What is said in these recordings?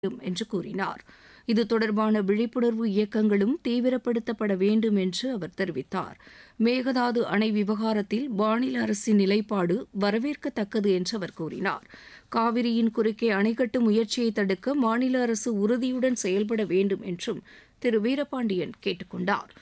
வேண்டும் என்று கூறினார் இது தொடர்பான விழிப்புணர்வு இயக்கங்களும் தீவிரப்படுத்தப்பட வேண்டும் என்று அவர் தெரிவித்தார் மேகதாது அணை விவகாரத்தில் மாநில அரசின் நிலைப்பாடு வரவேற்கத்தக்கது என்று அவர் கூறினார் காவிரியின் குறுக்கே அணை கட்டும் முயற்சியை தடுக்க மாநில அரசு உறுதியுடன் செயல்பட வேண்டும் என்றும் திரு வீரபாண்டியன் கேட்டுக் கொண்டார்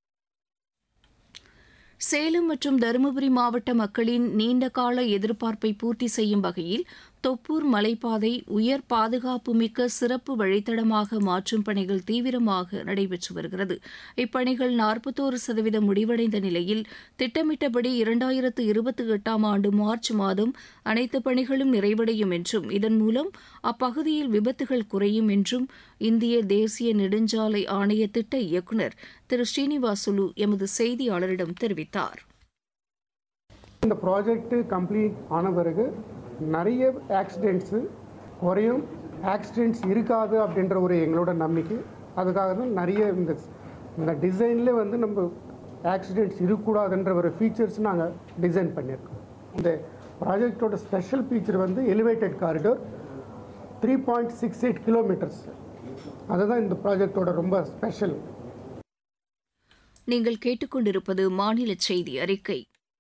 சேலம் மற்றும் தருமபுரி மாவட்ட மக்களின் நீண்டகால எதிர்பார்ப்பை பூர்த்தி செய்யும் வகையில் தொப்பூர் மலைப்பாதை உயர் பாதுகாப்பு மிக்க சிறப்பு வழித்தடமாக மாற்றும் பணிகள் தீவிரமாக நடைபெற்று வருகிறது இப்பணிகள் நாற்பத்தோரு சதவீதம் முடிவடைந்த நிலையில் திட்டமிட்டபடி இரண்டாயிரத்து இருபத்தி எட்டாம் ஆண்டு மார்ச் மாதம் அனைத்து பணிகளும் நிறைவடையும் என்றும் இதன் மூலம் அப்பகுதியில் விபத்துகள் குறையும் என்றும் இந்திய தேசிய நெடுஞ்சாலை ஆணைய திட்ட இயக்குநர் திரு ஸ்ரீனிவாசுலு எமது செய்தியாளரிடம் தெரிவித்தார் இந்த ப்ராஜெக்ட் கம்ப்ளீட் ஆன பிறகு நிறைய ஆக்சிடெண்ட்ஸு குறையும் ஆக்சிடெண்ட்ஸ் இருக்காது அப்படின்ற ஒரு எங்களோட நம்பிக்கை அதுக்காக தான் நிறைய இந்த இந்த டிசைனில் வந்து நம்ம ஆக்சிடெண்ட்ஸ் இருக்கக்கூடாதுன்ற ஒரு ஃபீச்சர்ஸ் நாங்கள் டிசைன் பண்ணியிருக்கோம் இந்த ப்ராஜெக்டோட ஸ்பெஷல் ஃபீச்சர் வந்து elevated corridor three point six eight kilometres அதுதான் இந்த ப்ராஜெக்டோட ரொம்ப ஸ்பெஷல் நீங்கள் கேட்டுக்கொண்டிருப்பது மாநில செய்தி அறிக்கை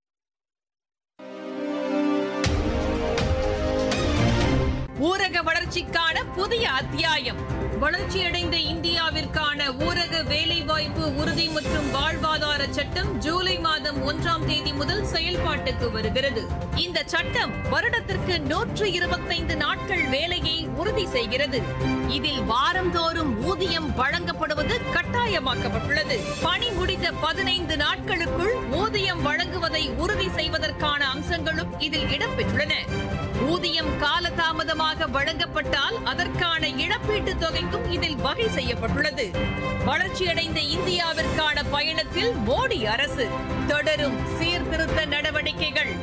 ஊரக வளர்ச்சிக்கான புதிய அத்தியாயம் வளர்ச்சியடைந்த இந்தியாவிற்கான ஊரக வேலைவாய்ப்பு உறுதி மற்றும் வாழ்வாதார சட்டம் ஜூலை மாதம் ஒன்றாம் தேதி முதல் செயல்பாட்டுக்கு வருகிறது இந்த சட்டம் வருடத்திற்கு நூற்று இருபத்தைந்து நாட்கள் வேலையை உறுதி செய்கிறது இதில் வாரந்தோறும் ஊதியம் வழங்கப்படுவது கட்டாயமாக்கப்பட்டுள்ளது பணி முடிந்த பதினைந்து நாட்களுக்குள் ஊதியம் வழங்குவதை உறுதி செய்வதற்கான அம்சங்களும் இதில் இடம்பெற்றுள்ளன ஊதியம் காலதாமதமாக வழங்கப்பட்டால் அதற்கான இழப்பீட்டுத் தொகைக்கும் இதில் வகை செய்யப்பட்டுள்ளது வளர்ச்சியடைந்த இந்தியாவிற்கான பயணத்தில் மோடி அரசு தொடரும் சீர்திருத்த நடவடிக்கைகள்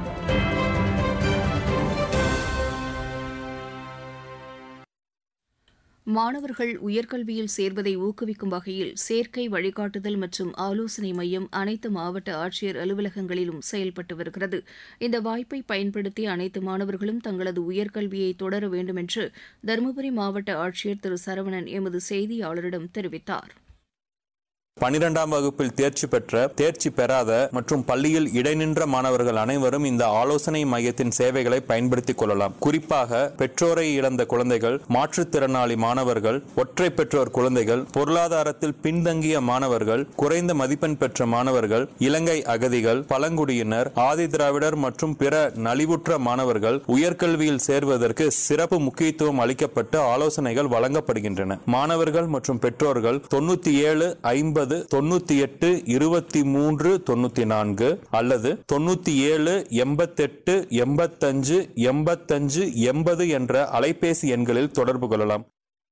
மாணவர்கள் உயர்கல்வியில் சேர்வதை ஊக்குவிக்கும் வகையில் சேர்க்கை வழிகாட்டுதல் மற்றும் ஆலோசனை மையம் அனைத்து மாவட்ட ஆட்சியர் அலுவலகங்களிலும் செயல்பட்டு வருகிறது இந்த வாய்ப்பை பயன்படுத்தி அனைத்து மாணவர்களும் தங்களது உயர்கல்வியை தொடர வேண்டும் என்று தருமபுரி மாவட்ட ஆட்சியர் திரு சரவணன் எமது செய்தியாளரிடம் தெரிவித்தார் பனிரெண்டாம் வகுப்பில் தேர்ச்சி பெற்ற தேர்ச்சி பெறாத மற்றும் பள்ளியில் இடைநின்ற மாணவர்கள் அனைவரும் இந்த ஆலோசனை மையத்தின் சேவைகளை பயன்படுத்திக் கொள்ளலாம் குறிப்பாக பெற்றோரை இழந்த குழந்தைகள் மாற்றுத்திறனாளி மாணவர்கள் ஒற்றை பெற்றோர் குழந்தைகள் பொருளாதாரத்தில் பின்தங்கிய மாணவர்கள் குறைந்த மதிப்பெண் பெற்ற மாணவர்கள் இலங்கை அகதிகள் பழங்குடியினர் ஆதி திராவிடர் மற்றும் பிற நலிவுற்ற மாணவர்கள் உயர்கல்வியில் சேர்வதற்கு சிறப்பு முக்கியத்துவம் அளிக்கப்பட்டு ஆலோசனைகள் வழங்கப்படுகின்றன மாணவர்கள் மற்றும் பெற்றோர்கள் தொண்ணூத்தி ஏழு ஐம்பது தொண்ணூத்தி எட்டு இருபத்தி மூன்று தொண்ணூத்தி நான்கு அல்லது தொண்ணூத்தி ஏழு எண்பத்தெட்டு எண்பத்தஞ்சு எண்பத்தஞ்சு எண்பது என்ற அலைபேசி எண்களில் தொடர்பு கொள்ளலாம்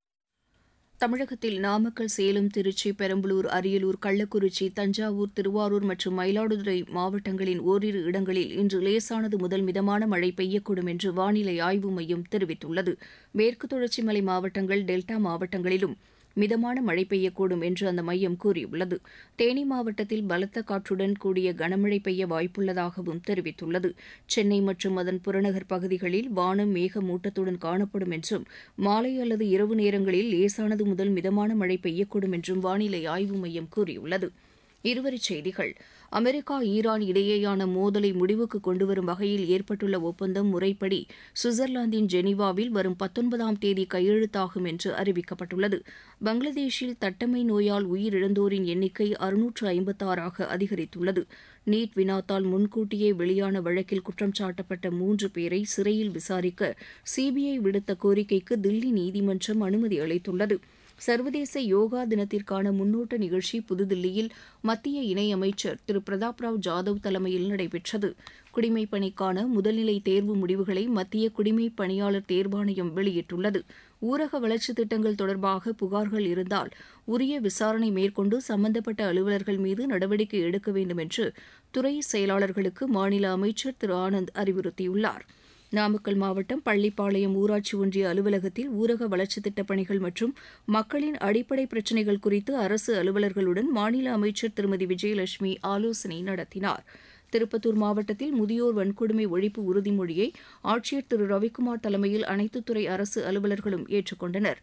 தமிழகத்தில் நாமக்கல் சேலம் திருச்சி பெரம்பலூர் அரியலூர் கள்ளக்குறிச்சி தஞ்சாவூர் திருவாரூர் மற்றும் மயிலாடுதுறை மாவட்டங்களின் ஓரிரு இடங்களில் இன்று லேசானது முதல் மிதமான மழை பெய்யக்கூடும் என்று வானிலை ஆய்வு மையம் தெரிவித்துள்ளது மேற்கு தொடர்ச்சி மலை மாவட்டங்கள் டெல்டா மாவட்டங்களிலும் மிதமான மழை பெய்யக்கூடும் என்று அந்த மையம் கூறியுள்ளது தேனி மாவட்டத்தில் பலத்த காற்றுடன் கூடிய கனமழை பெய்ய வாய்ப்புள்ளதாகவும் தெரிவித்துள்ளது சென்னை மற்றும் அதன் புறநகர் பகுதிகளில் வானம் மேகமூட்டத்துடன் காணப்படும் என்றும் மாலை அல்லது இரவு நேரங்களில் லேசானது முதல் மிதமான மழை பெய்யக்கூடும் என்றும் வானிலை ஆய்வு மையம் கூறியுள்ளது இருவரிச் செய்திகள் அமெரிக்கா ஈரான் இடையேயான மோதலை முடிவுக்கு கொண்டுவரும் வகையில் ஏற்பட்டுள்ள ஒப்பந்தம் முறைப்படி சுவிட்சர்லாந்தின் ஜெனீவாவில் வரும் பத்தொன்பதாம் தேதி கையெழுத்தாகும் என்று அறிவிக்கப்பட்டுள்ளது பங்களாதேஷில் தட்டமை நோயால் உயிரிழந்தோரின் எண்ணிக்கை அறுநூற்று ஐம்பத்தாறாக அதிகரித்துள்ளது நீட் வினாத்தால் முன்கூட்டியே வெளியான வழக்கில் குற்றம் சாட்டப்பட்ட மூன்று பேரை சிறையில் விசாரிக்க சிபிஐ விடுத்த கோரிக்கைக்கு தில்லி நீதிமன்றம் அனுமதி அளித்துள்ளது சர்வதேச யோகா தினத்திற்கான முன்னோட்ட நிகழ்ச்சி புதுதில்லியில் மத்திய இணையமைச்சர் திரு பிரதாப் ராவ் ஜாதவ் தலைமையில் நடைபெற்றது குடிமைப் பணிக்கான முதல்நிலை தேர்வு முடிவுகளை மத்திய குடிமைப் பணியாளர் தேர்வாணையம் வெளியிட்டுள்ளது ஊரக வளர்ச்சித் திட்டங்கள் தொடர்பாக புகார்கள் இருந்தால் உரிய விசாரணை மேற்கொண்டு சம்பந்தப்பட்ட அலுவலர்கள் மீது நடவடிக்கை எடுக்க வேண்டும் என்று துறை செயலாளர்களுக்கு மாநில அமைச்சர் திரு ஆனந்த் அறிவுறுத்தியுள்ளார் நாமக்கல் மாவட்டம் பள்ளிப்பாளையம் ஊராட்சி ஒன்றிய அலுவலகத்தில் ஊரக வளர்ச்சித் திட்டப் பணிகள் மற்றும் மக்களின் அடிப்படை பிரச்சினைகள் குறித்து அரசு அலுவலர்களுடன் மாநில அமைச்சர் திருமதி விஜயலட்சுமி ஆலோசனை நடத்தினார் திருப்பத்தூர் மாவட்டத்தில் முதியோர் வன்கொடுமை ஒழிப்பு உறுதிமொழியை ஆட்சியர் திரு ரவிக்குமார் தலைமையில் அனைத்து துறை அரசு அலுவலர்களும் ஏற்றுக்கொண்டனர்